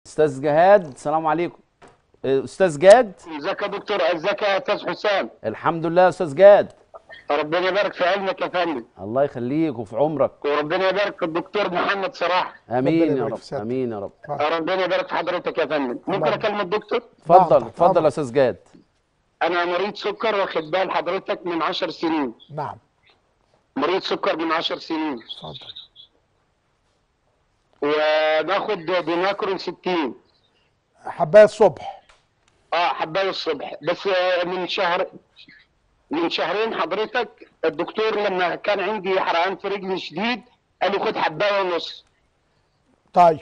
استاذ جهاد السلام عليكم آه، استاذ جاد ازيك يا دكتور ازيك يا استاذ حسام الحمد لله يا استاذ جاد ربنا يبارك في علمك يا فندم الله يخليك وفي عمرك وربنا يبارك في الدكتور محمد صراحه امين يا يبارك رب في سيادتك. امين يا رب ربنا يبارك في حضرتك يا فندم ممكن الله. اكلم الدكتور اتفضل نعم، اتفضل طبعا. يا استاذ جاد انا مريض سكر واخد بال حضرتك من 10 سنين نعم مريض سكر من 10 سنين اتفضل وباخد ديناكرون 60 حبايه الصبح اه حبايه الصبح بس آه، من شهر من شهرين حضرتك الدكتور لما كان عندي حرقان في رجلي شديد قال لي خد حبايه ونص طيب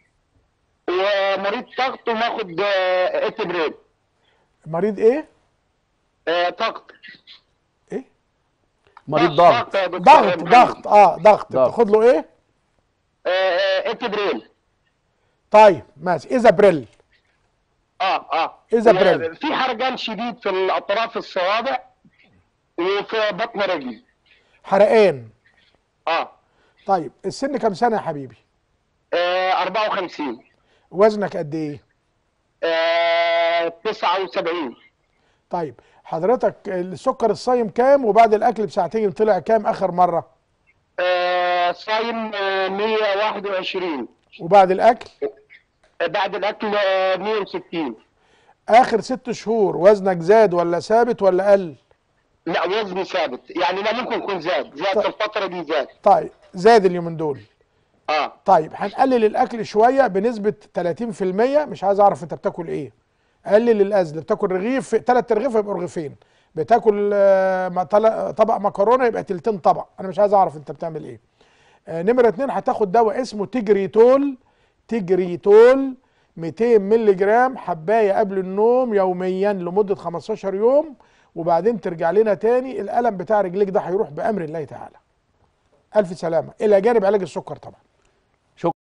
ومريض ضغط وماخد آه، اتبريد مريض ايه آه، ضغط ايه مريض ضغط يا دكتور ضغط محمد. ضغط اه ضغط ضغط. تاخد له ايه آه، آه، اتبريل طيب ماشي ايزابريل اه اه إيزابريل. في حرقان شديد في الاطراف الصوابع وفي بطن رجلي حرقان اه, طيب السن كام سنه يا حبيبي آه 54 وزنك قد ايه آه 79 طيب حضرتك السكر الصايم كام وبعد الاكل بساعتين طلع كام اخر مره آه صايم آه 121 وبعد الاكل آه بعد الاكل آه 160 اخر ست شهور وزنك زاد ولا ثابت ولا قل لا وزني ثابت يعني لا ممكن يكون زاد زاد طيب. الفتره دي زاد طيب زاد اليومين دول اه طيب هنقلل الاكل شويه بنسبه 30% مش عايز اعرف انت بتاكل ايه قلل الاذن بتاكل رغيف ثلاث رغيف يبقوا رغيفين بتاكل آه، ما- طل- طبق مكرونه يبقى تلتين طبق انا مش عايز اعرف انت بتعمل ايه آه، نمره اتنين هتاخد دواء اسمه تجريتول تجريتول 200 مللي جرام حبايه قبل النوم يوميا لمده 15 يوم وبعدين ترجع لنا تاني الالم بتاع رجليك ده هيروح بامر الله تعالى الف سلامه الى جانب علاج السكر طبعا